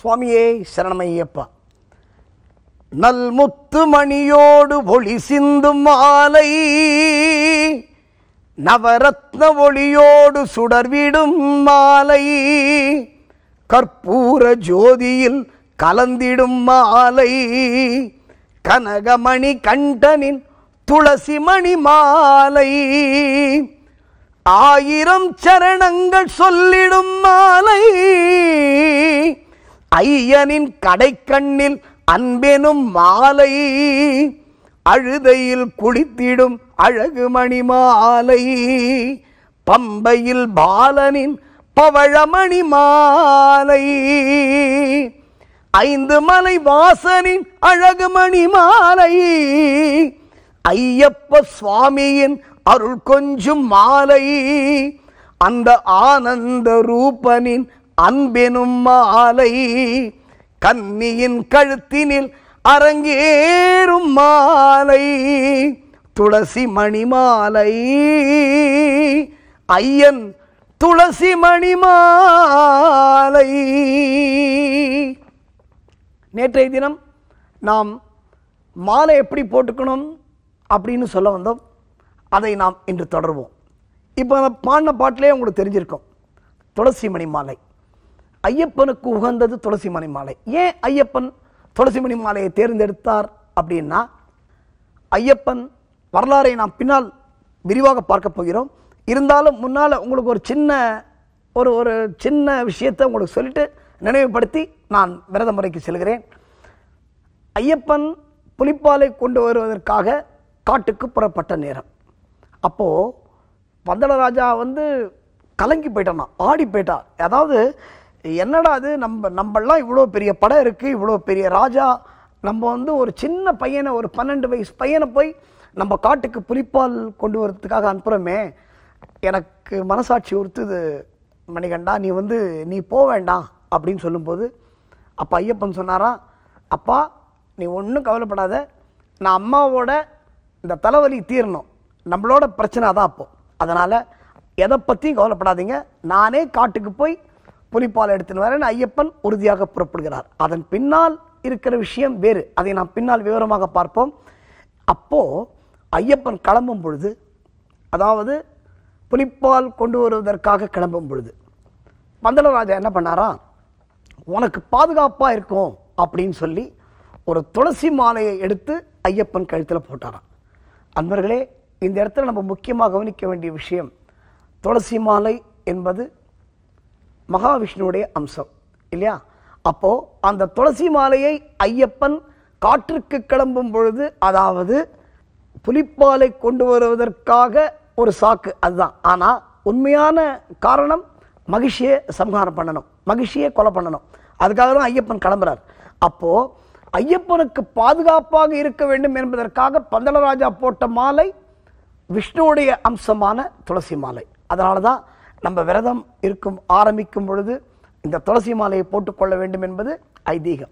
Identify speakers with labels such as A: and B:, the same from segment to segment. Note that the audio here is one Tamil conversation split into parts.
A: சுவாமியே சரணமையப்பா நல்முத்து மணியோடு ஒளி சிந்தும் மாலை நவரத்ன ஒளியோடு சுடர்விடும் மாலை கற்பூர ஜோதியில் கலந்திடும் மாலை கனகமணி கண்டனின் துளசி மணி மாலை ஆயிரம் சரணங்கள் சொல்லிடும் மாலை ஐயனின் கடைக்கண்ணில் அன்பெனும் மாலை அழுதையில் குளித்திடும் அழகு மணி மாலை பம்பையில் பாலனின் பவழமணி மாலை ஐந்து மலை வாசனின் அழகு மணி மாலை ஐயப்ப சுவாமியின் அருள் கொஞ்சும் மாலை அந்த ஆனந்த ரூபனின் அன்பெனும் மாலை கன்னியின் கழுத்தினில் அரங்கேறும் மாலை துளசி மணி மாலை ஐயன் துளசி மணி மாலை நேற்றைய தினம் நாம் மாலை எப்படி போட்டுக்கணும் அப்படின்னு சொல்ல வந்தோம் அதை நாம் இன்று தொடர்வோம் இப்போ நான் பாடின பாட்டிலே உங்களுக்கு தெரிஞ்சிருக்கும் துளசி மணி மாலை ஐயப்பனுக்கு உகந்தது துளசி மணி மாலை ஏன் ஐயப்பன் துளசி மணி மாலையை தேர்ந்தெடுத்தார் அப்படின்னா ஐயப்பன் வரலாறை நாம் பின்னால் விரிவாக பார்க்க போகிறோம் இருந்தாலும் முன்னால் உங்களுக்கு ஒரு சின்ன ஒரு ஒரு சின்ன விஷயத்தை உங்களுக்கு சொல்லிட்டு நினைவுபடுத்தி நான் விரத முறைக்கு செல்கிறேன் ஐயப்பன் புலிப்பாலை கொண்டு வருவதற்காக காட்டுக்கு புறப்பட்ட நேரம் அப்போது பந்தளராஜா வந்து கலங்கி போயிட்டான் ஆடி போயிட்டா அதாவது என்னடா அது நம்ம நம்மளாம் இவ்வளோ பெரிய படம் இருக்குது இவ்வளோ பெரிய ராஜா நம்ம வந்து ஒரு சின்ன பையனை ஒரு பன்னெண்டு வயசு பையனை போய் நம்ம காட்டுக்கு புலிப்பால் கொண்டு வரதுக்காக அனுப்புகிறோமே எனக்கு மனசாட்சி உறுத்துது மணிகண்டா நீ வந்து நீ போக வேண்டாம் அப்படின்னு சொல்லும்போது அப்போ ஐயப்பன் சொன்னாரா அப்பா நீ ஒன்றும் கவலைப்படாத நான் அம்மாவோட இந்த தலைவலி தீரணும் நம்மளோட பிரச்சனை தான் அப்போ அதனால் எதை பற்றியும் கவலைப்படாதீங்க நானே காட்டுக்கு போய் புலிப்பால் எடுத்துன்னு வரேன் ஐயப்பன் உறுதியாக புறப்படுகிறார் அதன் பின்னால் இருக்கிற விஷயம் வேறு அதை நாம் பின்னால் விவரமாக பார்ப்போம் அப்போ ஐயப்பன் கிளம்பும் பொழுது அதாவது புலிப்பால் கொண்டு வருவதற்காக கிளம்பும் பொழுது பந்தளராஜா என்ன பண்ணாரா உனக்கு பாதுகாப்பாக இருக்கும் அப்படின்னு சொல்லி ஒரு துளசி மாலையை எடுத்து ஐயப்பன் கழுத்தில் போட்டாராம் அன்பர்களே இந்த இடத்துல நம்ம முக்கியமாக கவனிக்க வேண்டிய விஷயம் துளசி மாலை என்பது மகாவிஷ்ணுவுடைய அம்சம் இல்லையா அப்போ அந்த துளசி மாலையை ஐயப்பன் காற்றுக்கு கிளம்பும் பொழுது அதாவது புலிப்பாலை கொண்டு வருவதற்காக ஒரு சாக்கு அதுதான் ஆனால் உண்மையான காரணம் மகிழ்ச்சியை சம்ஹாரம் பண்ணணும் மகிழ்ச்சியை கொலை பண்ணணும் அதுக்காக தான் ஐயப்பன் கிளம்புறார் அப்போ ஐயப்பனுக்கு பாதுகாப்பாக இருக்க வேண்டும் என்பதற்காக பந்தளராஜா போட்ட மாலை விஷ்ணுவுடைய அம்சமான துளசி மாலை அதனால தான் நம்ம விரதம் இருக்கும் ஆரம்பிக்கும் பொழுது இந்த துளசி மாலையை போட்டுக்கொள்ள வேண்டும் என்பது ஐதீகம்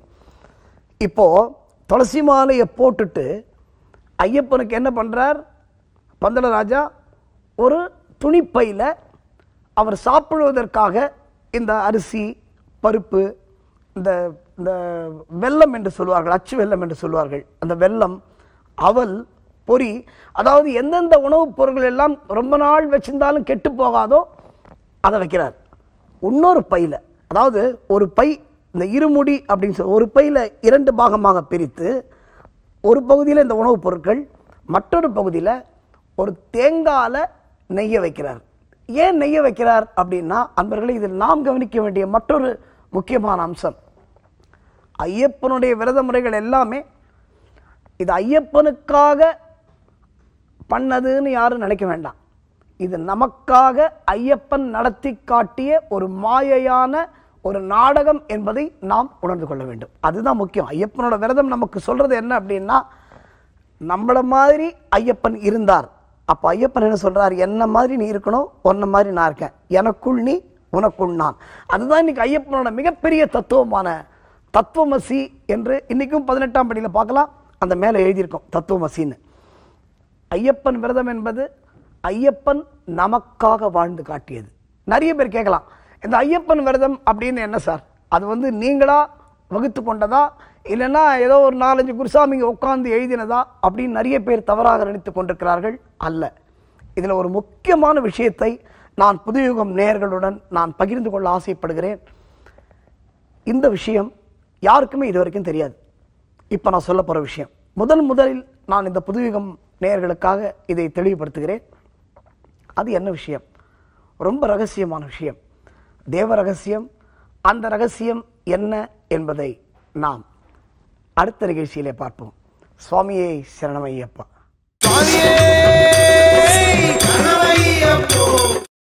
A: இப்போ துளசி மாலையை போட்டுட்டு ஐயப்பனுக்கு என்ன பண்றார் பந்தளராஜா ஒரு துணிப்பையில் அவர் சாப்பிடுவதற்காக இந்த அரிசி பருப்பு இந்த இந்த வெல்லம் என்று சொல்வார்கள் அச்சு வெல்லம் என்று சொல்வார்கள் அந்த வெல்லம் அவல் பொரி அதாவது எந்தெந்த உணவுப் பொருட்கள் எல்லாம் ரொம்ப நாள் வச்சிருந்தாலும் கெட்டு போகாதோ அதை வைக்கிறார் இன்னொரு பையில் அதாவது ஒரு பை இந்த இருமுடி அப்படின்னு சொல்லி ஒரு பையில் இரண்டு பாகமாக பிரித்து ஒரு பகுதியில் இந்த உணவுப் பொருட்கள் மற்றொரு பகுதியில் ஒரு தேங்காயில் நெய்ய வைக்கிறார் ஏன் நெய்ய வைக்கிறார் அப்படின்னா அன்பர்களே இதில் நாம் கவனிக்க வேண்டிய மற்றொரு முக்கியமான அம்சம் ஐயப்பனுடைய விரத முறைகள் எல்லாமே இது ஐயப்பனுக்காக பண்ணதுன்னு யாரும் நினைக்க வேண்டாம் இது நமக்காக ஐயப்பன் நடத்தி காட்டிய ஒரு மாயையான ஒரு நாடகம் என்பதை நாம் உணர்ந்து கொள்ள வேண்டும் அதுதான் முக்கியம் ஐயப்பனோட விரதம் நமக்கு சொல்றது என்ன அப்படின்னா நம்மள மாதிரி ஐயப்பன் இருந்தார் அப்போ ஐயப்பன் என்ன சொல்றார் என்ன மாதிரி நீ இருக்கணும் உன்ன மாதிரி நான் இருக்கேன் எனக்குள் நீ உனக்குள் நான் அதுதான் இன்னைக்கு ஐயப்பனோட மிகப்பெரிய தத்துவமான தத்துவமசி என்று இன்னைக்கும் பதினெட்டாம் படியில் பார்க்கலாம் அந்த மேலே எழுதியிருக்கோம் தத்துவமசின்னு ஐயப்பன் விரதம் என்பது ஐயப்பன் நமக்காக வாழ்ந்து காட்டியது நிறைய பேர் கேட்கலாம் இந்த ஐயப்பன் விரதம் அப்படின்னு என்ன சார் அது வந்து நீங்களா வகுத்து கொண்டதா இல்லைன்னா ஏதோ ஒரு நாலஞ்சு குருசாமிங்க உட்கார்ந்து எழுதினதா அப்படின்னு நிறைய பேர் தவறாக நினைத்து கொண்டிருக்கிறார்கள் அல்ல இதில் ஒரு முக்கியமான விஷயத்தை நான் புதுயுகம் நேயர்களுடன் நான் பகிர்ந்து கொள்ள ஆசைப்படுகிறேன் இந்த விஷயம் யாருக்குமே இது வரைக்கும் தெரியாது இப்போ நான் சொல்ல போகிற விஷயம் முதல் முதலில் நான் இந்த புதுயுகம் நேயர்களுக்காக இதை தெளிவுபடுத்துகிறேன் அது என்ன விஷயம் ரொம்ப ரகசியமான விஷயம் தேவ ரகசியம் அந்த ரகசியம் என்ன என்பதை நாம் அடுத்த நிகழ்ச்சியிலே பார்ப்போம் சுவாமியே சரணமையப்பா
B: சுவாமியே சரணமையப்போ